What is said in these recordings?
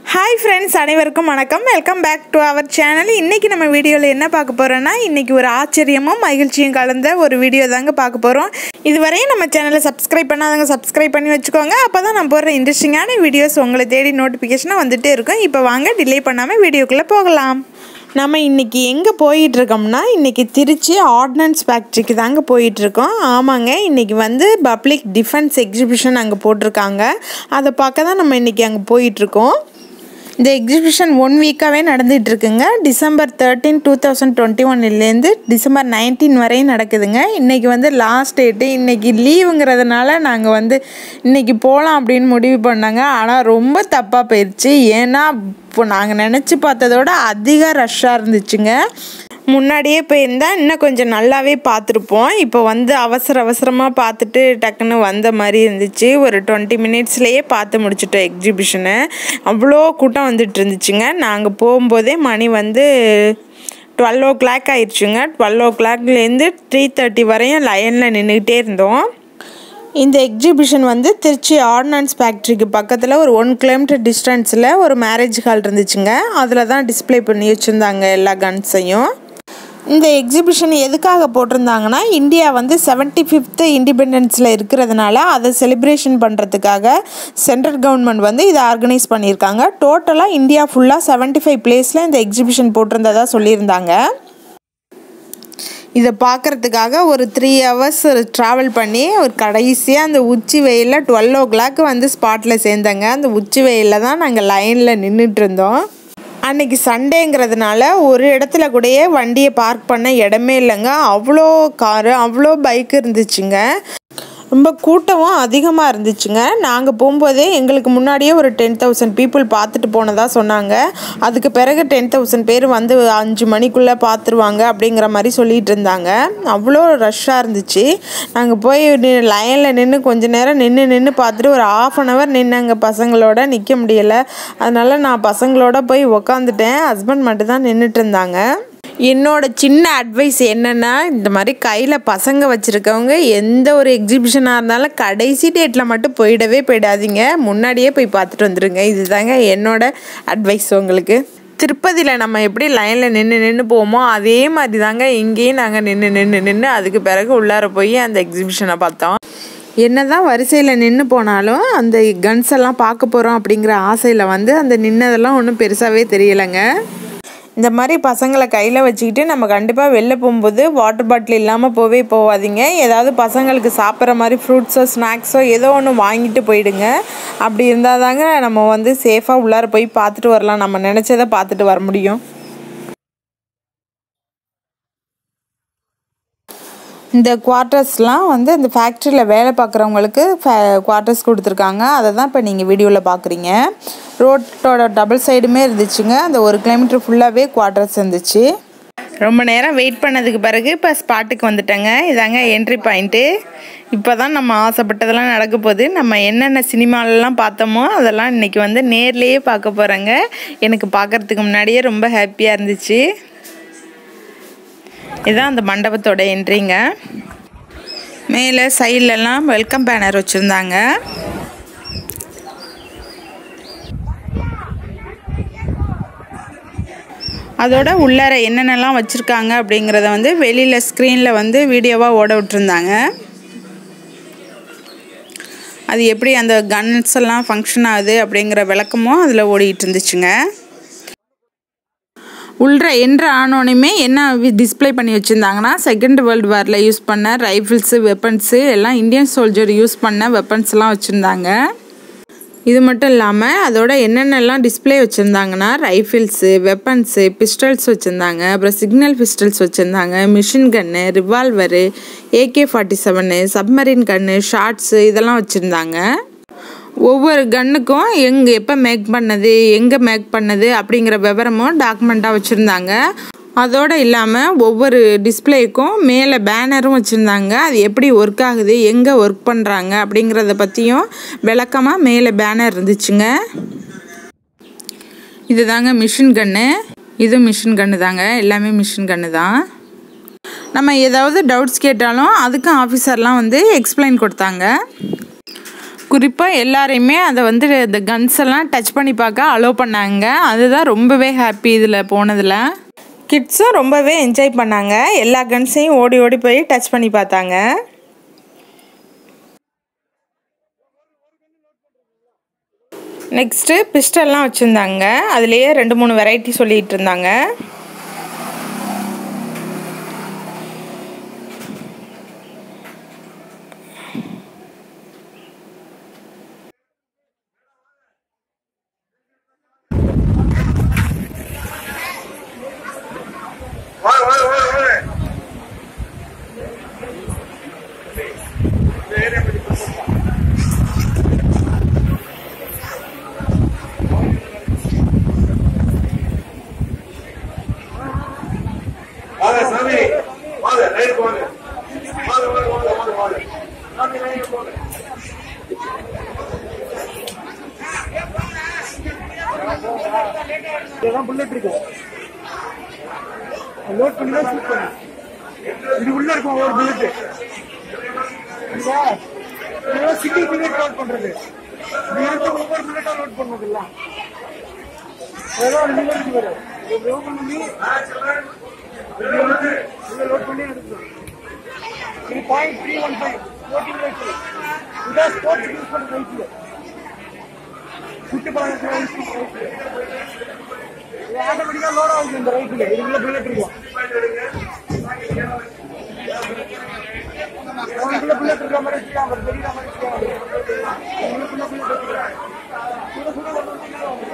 hi friends அனைவருக்கும் வணக்கம் welcome back to our channel இன்றைக்கி நம்ம வீடியோவில் என்ன பார்க்க போகிறோன்னா இன்றைக்கி ஒரு ஆச்சரியமும் மகிழ்ச்சியும் கலந்த ஒரு வீடியோ தாங்க பார்க்க போகிறோம் இதுவரையும் நம்ம சேனலை சப்ஸ்கிரைப் பண்ணாதவங்க சப்ஸ்கிரைப் பண்ணி வச்சுக்கோங்க அப்போ தான் நம்ம போடுற இன்ட்ரெஸ்டிங்கான வீடியோஸ் உங்களை தேடி நோட்டிஃபிகேஷனாக வந்துகிட்டே இருக்கும் இப்போ வாங்க டிலே பண்ணாமல் வீடியோக்குள்ளே போகலாம் நம்ம இன்றைக்கி எங்கே போயிட்டுருக்கோம்னா இன்றைக்கி திருச்சி ஆர்டினன்ஸ் ஃபேக்ட்ரிக்கு தாங்க போயிட்டுருக்கோம் ஆமாங்க இன்றைக்கி வந்து பப்ளிக் டிஃபென்ஸ் எக்ஸிபிஷன் அங்கே போட்டிருக்காங்க அதை பார்க்க தான் நம்ம இன்றைக்கி அங்கே போயிட்டுருக்கோம் இந்த எக்ஸிபிஷன் ஒன் வீக்காகவே நடந்துகிட்டு இருக்குங்க December thirteen two thousand twenty ஒன்லேருந்து டிசம்பர் நைன்டீன் வரையும் நடக்குதுங்க இன்றைக்கி வந்து லாஸ்ட் டேட்டு இன்றைக்கி லீவுங்கிறதுனால நாங்கள் வந்து இன்றைக்கி போகலாம் அப்படின்னு முடிவு பண்ணாங்க ஆனால் ரொம்ப தப்பாக போயிடுச்சு ஏன்னா இப்போ நாங்கள் நினச்சி பார்த்ததோட அதிக ரஷ்ஷாக இருந்துச்சுங்க முன்னாடியே போயிருந்தால் இன்னும் கொஞ்சம் நல்லாவே பார்த்துருப்போம் இப்போ வந்து அவசர அவசரமாக பார்த்துட்டு டக்குன்னு வந்த மாதிரி இருந்துச்சு ஒரு டுவெண்ட்டி மினிட்ஸ்லேயே பார்த்து முடிச்சிட்டோம் எக்ஸிபிஷனை அவ்வளோ கூட்டம் வந்துட்டு இருந்துச்சுங்க நாங்கள் போகும்போதே மணி வந்து டுவெல் ஓ கிளாக் ஆயிடுச்சுங்க டுவெல் ஓ கிளாக்லேருந்து த்ரீ தேர்ட்டி வரையும் லைனில் நின்றுக்கிட்டே இருந்தோம் இந்த எக்ஸிபிஷன் வந்து திருச்சி ஆர்டினன்ஸ் ஃபேக்ட்ரிக்கு பக்கத்தில் ஒரு ஒன் கிலோமீட்டர் டிஸ்டன்ஸில் ஒரு மேரேஜ் ஹால் இருந்துச்சுங்க அதில் தான் டிஸ்ப்ளே பண்ணி வச்சுருந்தாங்க எல்லா கன்ஸையும் இந்த எக்ஸிபிஷன் எதுக்காக போட்டிருந்தாங்கன்னா இந்தியா வந்து செவன்ட்டி ஃபிஃப்த்து இண்டிபெண்டன்ஸில் இருக்கிறதுனால அதை செலிப்ரேஷன் பண்ணுறதுக்காக சென்ட்ரல் கவர்மெண்ட் வந்து இதை ஆர்கனைஸ் பண்ணியிருக்காங்க டோட்டலாக இந்தியா ஃபுல்லாக செவன்ட்டி ஃபைவ் பிளேஸில் இந்த எக்ஸிபிஷன் போட்டிருந்ததா சொல்லியிருந்தாங்க இதை பார்க்குறதுக்காக ஒரு த்ரீ ஹவர்ஸ் ட்ராவல் பண்ணி ஒரு கடைசியாக அந்த உச்சி வெயிலில் டுவெல் ஓ கிளாக் வந்து ஸ்பாட்டில் சேர்ந்தங்க அந்த உச்சி வெயிலில் தான் நாங்கள் லைனில் நின்றுட்டு இருந்தோம் அன்னைக்கு சண்டேங்கிறதுனால ஒரு இடத்துல கூடயே வண்டியை பார்க் பண்ண இடமே இல்லைங்க அவ்வளோ காரு அவ்வளோ பைக் இருந்துச்சுங்க ரொம்ப கூட்டமும் அதிகமாக இருந்துச்சுங்க நாங்கள் போகும்போதே எங்களுக்கு முன்னாடியே ஒரு டென் தௌசண்ட் பீப்புள் பார்த்துட்டு போனதாக சொன்னாங்க அதுக்கு பிறகு டென் தௌசண்ட் பேர் வந்து அஞ்சு மணிக்குள்ளே பார்த்துருவாங்க அப்படிங்கிற மாதிரி சொல்லிகிட்டு இருந்தாங்க அவ்வளோ ரஷ்ஷாக இருந்துச்சு நாங்கள் போய் லைனில் நின்று கொஞ்ச நேரம் நின்று நின்று பார்த்துட்டு ஒரு ஆஃப் அன் ஹவர் நின்னங்க பசங்களோட நிற்க முடியலை அதனால் நான் பசங்களோட போய் உக்காந்துட்டேன் ஹஸ்பண்ட் மட்டும் தான் நின்றுட்டு இருந்தாங்க என்னோட சின்ன அட்வைஸ் என்னென்னா இந்த மாதிரி கையில் பசங்க வச்சுருக்கவங்க எந்த ஒரு எக்ஸிபிஷனாக இருந்தாலும் கடைசி டேட்டில் மட்டும் போயிடவே போயிடாதீங்க முன்னாடியே போய் பார்த்துட்டு வந்துடுங்க இதுதாங்க என்னோட அட்வைஸ் உங்களுக்கு திருப்பதியில் நம்ம எப்படி லைனில் நின்று நின்று போவோமோ அதே மாதிரி தாங்க இங்கேயும் நாங்கள் நின்று நின்று நின்று அதுக்கு பிறகு உள்ளார போய் அந்த எக்ஸிபிஷனை பார்த்தோம் என்ன தான் வரிசையில் நின்று போனாலும் அந்த கன்ஸ் எல்லாம் பார்க்க போகிறோம் அப்படிங்கிற ஆசையில் வந்து அந்த நின்னதெல்லாம் ஒன்றும் பெருசாகவே தெரியலைங்க இந்த மாதிரி பசங்களை கையில் வச்சுக்கிட்டு நம்ம கண்டிப்பாக வெளில போகும்போது வாட்டர் பாட்டில் இல்லாமல் போவே போகாதீங்க ஏதாவது பசங்களுக்கு சாப்பிட்ற மாதிரி ஃப்ரூட்ஸோ ஸ்நாக்ஸோ ஏதோ ஒன்று வாங்கிட்டு போயிடுங்க அப்படி இருந்தால் தாங்க நம்ம வந்து சேஃபாக உள்ளார போய் பார்த்துட்டு வரலாம் நம்ம நினச்சதை பார்த்துட்டு வர முடியும் இந்த குவார்ட்டர்ஸ்லாம் வந்து இந்த ஃபேக்ட்ரியில் வேலை பார்க்குறவங்களுக்கு குவார்ட்டர்ஸ் கொடுத்துருக்காங்க அதை தான் இப்போ நீங்கள் வீடியோவில் பார்க்குறீங்க ரோட்டோட டபுள் சைடுமே இருந்துச்சுங்க அந்த ஒரு கிலோமீட்டர் ஃபுல்லாகவே குவார்ட்டர்ஸ் இருந்துச்சு ரொம்ப நேரம் வெயிட் பண்ணதுக்கு பிறகு இப்போ ஸ்பாட்டுக்கு வந்துட்டேங்க இதாங்க என்ட்ரி பாயிண்ட்டு இப்போ தான் நம்ம ஆசைப்பட்டதெல்லாம் நடக்க போகுது நம்ம என்னென்ன சினிமாலெலாம் பார்த்தோமோ அதெல்லாம் இன்றைக்கி வந்து நேர்லேயே பார்க்க போகிறேங்க எனக்கு பார்க்குறதுக்கு முன்னாடியே ரொம்ப ஹாப்பியாக இருந்துச்சு இதுதான் அந்த மண்டபத்தோட என்ட்ரிங்க மேலே சைட்லலாம் வெல்கம் பேனர் வச்சுருந்தாங்க அதோட உள்ளார என்னென்னலாம் வச்சுருக்காங்க அப்படிங்கிறத வந்து வெளியில் ஸ்க்ரீனில் வந்து வீடியோவாக ஓட விட்டுருந்தாங்க அது எப்படி அந்த கன்ஸ் எல்லாம் ஃபங்க்ஷன் ஆகுது அப்படிங்கிற விளக்கமும் அதில் ஓடிட்டு இருந்துச்சுங்க உள்ள என்ற ஆனோனையுமே என்ன டிஸ்பிளே பண்ணி வச்சுருந்தாங்கன்னா செகண்ட் வேர்ல்டு வாரில் யூஸ் பண்ண ரைஃபிள்ஸு வெப்பன்ஸு எல்லாம் இந்தியன் சோல்ஜர் யூஸ் பண்ண வெப்பன்ஸ்லாம் வச்சுருந்தாங்க இது மட்டும் இல்லாமல் அதோட என்னென்னலாம் டிஸ்பிளே வச்சுருந்தாங்கன்னா ரைஃபிள்ஸு வெப்பன்ஸு பிஸ்டல்ஸ் வச்சுருந்தாங்க அப்புறம் சிக்னல் பிஸ்டல்ஸ் வச்சுருந்தாங்க machine gun revolver AK forty seven submarine gun shorts இதெல்லாம் வச்சுருந்தாங்க ஒவ்வொரு கன்னுக்கும் எங்கே எப்போ மேக் பண்ணது எங்கே மேக் பண்ணது அப்படிங்கிற விவரமும் டாக்குமெண்ட்டாக வச்சுருந்தாங்க அதோடு இல்லாமல் ஒவ்வொரு டிஸ்பிளேக்கும் மேலே பேனரும் வச்சுருந்தாங்க அது எப்படி ஒர்க் ஆகுது எங்கே ஒர்க் பண்ணுறாங்க அப்படிங்கிறத பற்றியும் விளக்கமாக மேலே பேனர் இருந்துச்சுங்க இது தாங்க மிஷின் கன்று இது மிஷின் கன்று தாங்க எல்லாமே மிஷின் கன்று தான் நம்ம ஏதாவது டவுட்ஸ் கேட்டாலும் அதுக்கும் ஆஃபீஸர்லாம் வந்து எக்ஸ்பிளைன் கொடுத்தாங்க குறிப்பாக எல்லாரையுமே அதை வந்து இந்த கன்ஸ் எல்லாம் டச் பண்ணி பார்க்க அலோவ் பண்ணாங்க அதுதான் ரொம்பவே ஹாப்பி இதில் போனதில் கிட்ஸும் ரொம்பவே என்ஜாய் பண்ணாங்க எல்லா கன்ஸையும் ஓடி ஓடி போய் டச் பண்ணி பார்த்தாங்க நெக்ஸ்ட்டு பிஸ்டல்லாம் வச்சுருந்தாங்க அதுலேயே ரெண்டு மூணு வெரைட்டி சொல்லிகிட்டு இருந்தாங்க வாங்க வாங்க வாங்க வாங்க வாங்க சாமி வாங்க லைனுக்கு வாங்க வாங்க வாங்க வாங்க வாங்க வாங்க சாமி லைனுக்கு வாங்க இதெல்லாம் புல்லட் இருக்கும் லோட் பண்ணி தான் ஷூட் பண்ணு இது உள்ள இருக்கும் ஒரு புல்லட் இதெல்லாம் சிங்கிள் புல்லட் லோட் பண்றது இது எடுத்து ஒவ்வொரு புல்லட்டா லோட் பண்ணது இல்ல ஏதோ ஒரு லிவர் இருக்கு பாரு இது ஓபன் பண்ணி இதை லோட் பண்ணி எடுக்கணும் இது point three one five fourteen vehicle இதான் ஸ்போர்ட்ஸ் யூஸ் பண்ணுற வெஹிக்கிள் சுட்டு பாருங்க இது ஆட்டோமேட்டிக்கா லோட் ஆகுது இந்த ரைட்டுல இதுக்குள்ள புல்லட் இருக்கும் உங்களுக்குள்ள புல்லட் இருக்கிற மாதிரி வச்சுக்கலாம் அவர் தெரியுற மாதிரி வச்சுக்கலாம் உங்களுக்குள்ள புல்லட் வச்சுக்கலாம் சுட சுட வந்து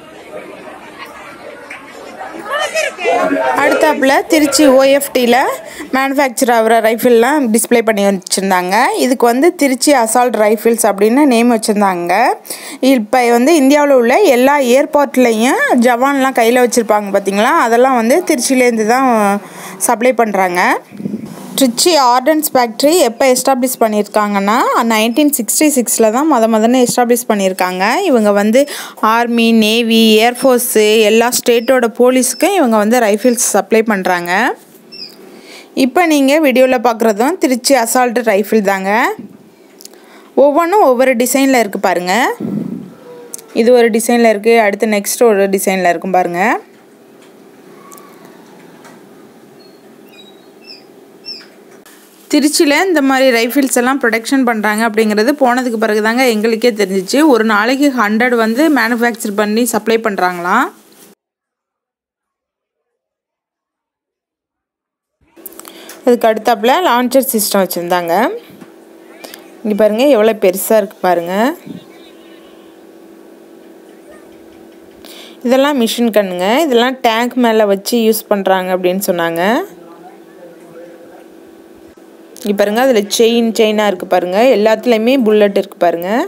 அடுத்தாப்புல திருச்சி ஓஎஃப்டியில் மேனுஃபேக்சர் ஆகிற ரைஃபிள்லாம் டிஸ்ப்ளே பண்ணி வச்சுருந்தாங்க இதுக்கு வந்து திருச்சி அசால்ட் ரைஃபிள்ஸ் அப்படின்னு நேம் வச்சுருந்தாங்க இப்போ வந்து இந்தியாவில் உள்ள எல்லா ஏர்போர்ட்லேயும் ஜவான்லாம் கையில் வச்சுருப்பாங்க பார்த்தீங்களா அதெல்லாம் வந்து திருச்சியிலேருந்து தான் சப்ளை பண்ணுறாங்க ட்ரிச்சி ஆர்டன்ஸ் ஃபேக்ட்ரி எப்போ எஸ்டாப்ளிஷ் பண்ணியிருக்காங்கன்னா நைன்டீன் சிக்ஸ்டி சிக்ஸில் தான் மொத முதல்ல எஸ்டாப்ளிஷ் பண்ணியிருக்காங்க இவங்க வந்து ஆர்மி நேவி ஏர்ஃபோர்ஸு எல்லா ஸ்டேட்டோட போலீஸுக்கும் இவங்க வந்து ரைஃபிள்ஸ் சப்ளை பண்ணுறாங்க இப்போ நீங்கள் வீடியோவில் பார்க்குறதும் திருச்சி அசால்ட்டு ரைஃபிள் தாங்க ஒவ்வொன்றும் ஒவ்வொரு டிசைனில் இருக்குது பாருங்கள் இது ஒரு டிசைனில் இருக்குது அடுத்து நெக்ஸ்ட் ஒரு டிசைனில் இருக்கும் பாருங்கள் திருச்சியில் இந்த மாதிரி ரைஃபிள்ஸ் எல்லாம் ப்ரொடக்ஷன் பண்ணுறாங்க அப்படிங்கிறது போனதுக்கு பிறகு தாங்க எங்களுக்கே தெரிஞ்சிச்சு ஒரு நாளைக்கு ஹண்ட்ரட் வந்து மேனுஃபேக்சர் பண்ணி சப்ளை பண்ணுறாங்களாம் அதுக்கு அடுத்தாப்புல லான்ச்சர் சிஸ்டம் வச்சுருந்தாங்க இங்கே பாருங்கள் எவ்வளோ பெருசாக இருக்குது பாருங்கள் இதெல்லாம் மிஷின் கண்ணுங்க இதெல்லாம் டேங்க் மேலே வச்சு யூஸ் பண்ணுறாங்க அப்படின்னு சொன்னாங்க இங்கே பாருங்கள் அதில் செயின் செயினாக இருக்குது பாருங்கள் எல்லாத்துலேயுமே புல்லட் இருக்குது பாருங்கள்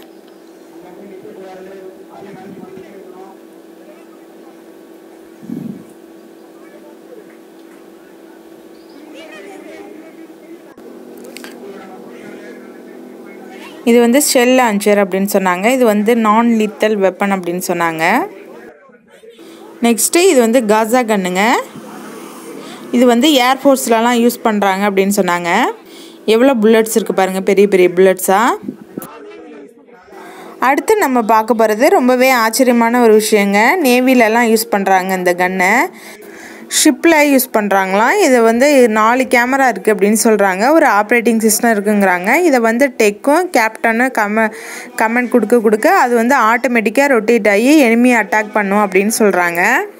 இது வந்து ஷெல் லான்ச்சர் அப்படின்னு சொன்னாங்க இது வந்து நான் லித்தல் வெப்பன் அப்படின்னு சொன்னாங்க நெக்ஸ்ட்டு இது வந்து காசா கன்னுங்க இது வந்து ஏர்ஃபோர்ஸ்லலாம் யூஸ் பண்ணுறாங்க அப்படின்னு சொன்னாங்க எவ்வளோ புல்லட்ஸ் இருக்குது பாருங்கள் பெரிய பெரிய புல்லட்ஸாக அடுத்து நம்ம பார்க்க போகிறது ரொம்பவே ஆச்சரியமான ஒரு விஷயங்க நேவிலலாம் யூஸ் பண்ணுறாங்க இந்த கன்னை ஷிப்பில் யூஸ் பண்ணுறாங்களாம் இதை வந்து நாலு கேமரா இருக்குது அப்படின்னு சொல்கிறாங்க ஒரு ஆப்ரேட்டிங் சிஸ்டம் இருக்குங்கிறாங்க இதை வந்து டெக்கும் கேப்டனும் கம கமெண்ட் கொடுக்க கொடுக்க அது வந்து ஆட்டோமேட்டிக்காக ரொட்டேட் ஆகி எனிமியை அட்டாக் பண்ணும் அப்படின்னு சொல்கிறாங்க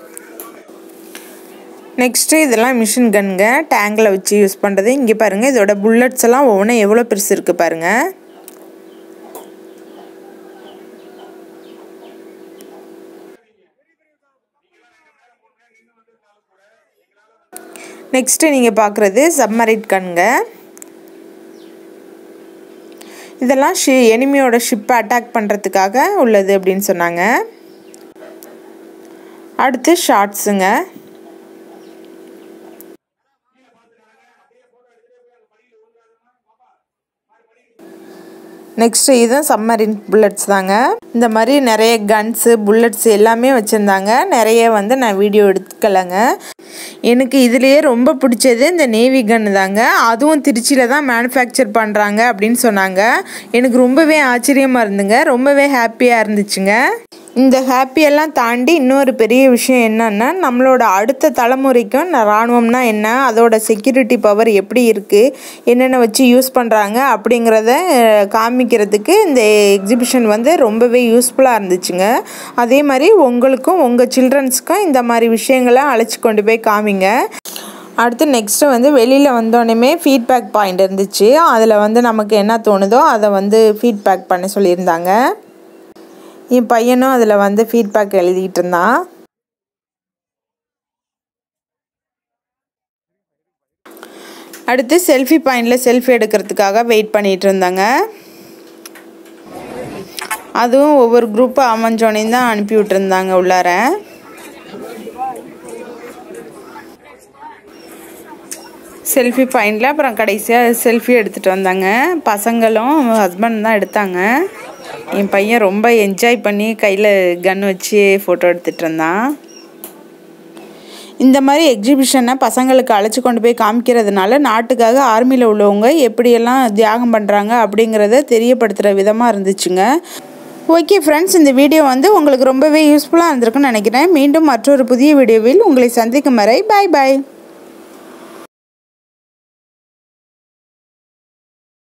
நெக்ஸ்ட்டு இதெல்லாம் மிஷின் கன்ங்க டேங்கில் வச்சு யூஸ் பண்ணுறது இங்கே பாருங்கள் இதோட புல்லட்ஸ் எல்லாம் ஒவ்வொன்றும் எவ்வளோ பெருசு இருக்குது பாருங்கள் நெக்ஸ்ட்டு நீங்கள் பார்க்குறது சப்மரைட் கன்ங்க இதெல்லாம் ஷி எனிமியோட ஷிப்பை அட்டாக் பண்ணுறதுக்காக உள்ளது அப்படின்னு சொன்னாங்க அடுத்து ஷார்ட்ஸுங்க நெக்ஸ்ட்டு இதுவும் சம்மரின் புல்லட்ஸ் தாங்க இந்த மாதிரி நிறைய கன்ஸு புல்லட்ஸ் எல்லாமே வச்சுருந்தாங்க நிறைய வந்து நான் வீடியோ எடுக்கலைங்க எனக்கு இதுலேயே ரொம்ப பிடிச்சது இந்த நேவி கன் தாங்க அதுவும் திருச்சியில் தான் மேனுஃபேக்சர் பண்ணுறாங்க அப்படின்னு சொன்னாங்க எனக்கு ரொம்பவே ஆச்சரியமாக இருந்துங்க ரொம்பவே ஹாப்பியாக இருந்துச்சுங்க இந்த ஹாப்பியெல்லாம் தாண்டி இன்னொரு பெரிய விஷயம் என்னன்னா நம்மளோட அடுத்த தலைமுறைக்கும் ந- இராணுவம்னா என்ன அதோட செக்யூரிட்டி பவர் எப்படி இருக்குது என்னென்ன வச்சு யூஸ் பண்ணுறாங்க அப்படிங்கிறத அஹ், காமிக்கிறதுக்கு இந்த எக்ஸிபிஷன் வந்து ரொம்பவே யூஸ்ஃபுல்லாக இருந்துச்சுங்க அதே மாதிரி உங்களுக்கும் உங்கள் சில்ட்ரன்ஸ்க்கும் இந்த மாதிரி விஷயங்களை அழைச்சி கொண்டு போய் காமிங்க அடுத்து நெக்ஸ்ட்டு வந்து வெளியில் வந்தோடனே ஃபீட்பேக் பாயிண்ட் இருந்துச்சு அதில் வந்து நமக்கு என்ன தோணுதோ அதை வந்து ஃபீட்பேக் பண்ண சொல்லியிருந்தாங்க என் பையனும் அதில் வந்து ஃபீட்பேக் எழுதிட்டு இருந்தான் அடுத்து செல்ஃபி பாயிண்டில் செல்ஃபி எடுக்கிறதுக்காக வெயிட் பண்ணிட்டு இருந்தாங்க அதுவும் ஒவ்வொரு குரூப்பாக அமைஞ்சோனையும் தான் அனுப்பி விட்டுருந்தாங்க உள்ளார செல்ஃபி பாயிண்டில் அப்புறம் கடைசியாக செல்ஃபி எடுத்துகிட்டு வந்தாங்க பசங்களும் ஹஸ்பண்ட் தான் எடுத்தாங்க என் பையன் ரொம்ப என்ஜாய் பண்ணி கையில் கன் வச்சு ஃபோட்டோ எடுத்துகிட்டு இருந்தான் இந்த மாதிரி எக்ஸிபிஷனை பசங்களுக்கு அழைச்சி கொண்டு போய் காமிக்கிறதுனால நாட்டுக்காக ஆர்மியில் உள்ளவங்க எப்படியெல்லாம் தியாகம் பண்ணுறாங்க அப்படிங்கிறத தெரியப்படுத்துகிற விதமாக இருந்துச்சுங்க ஓகே ஃப்ரெண்ட்ஸ் இந்த வீடியோ வந்து உங்களுக்கு ரொம்பவே யூஸ்ஃபுல்லாக இருந்திருக்குன்னு நினைக்கிறேன் மீண்டும் மற்றொரு புதிய வீடியோவில் உங்களை சந்திக்கும் வரை பாய் பாய்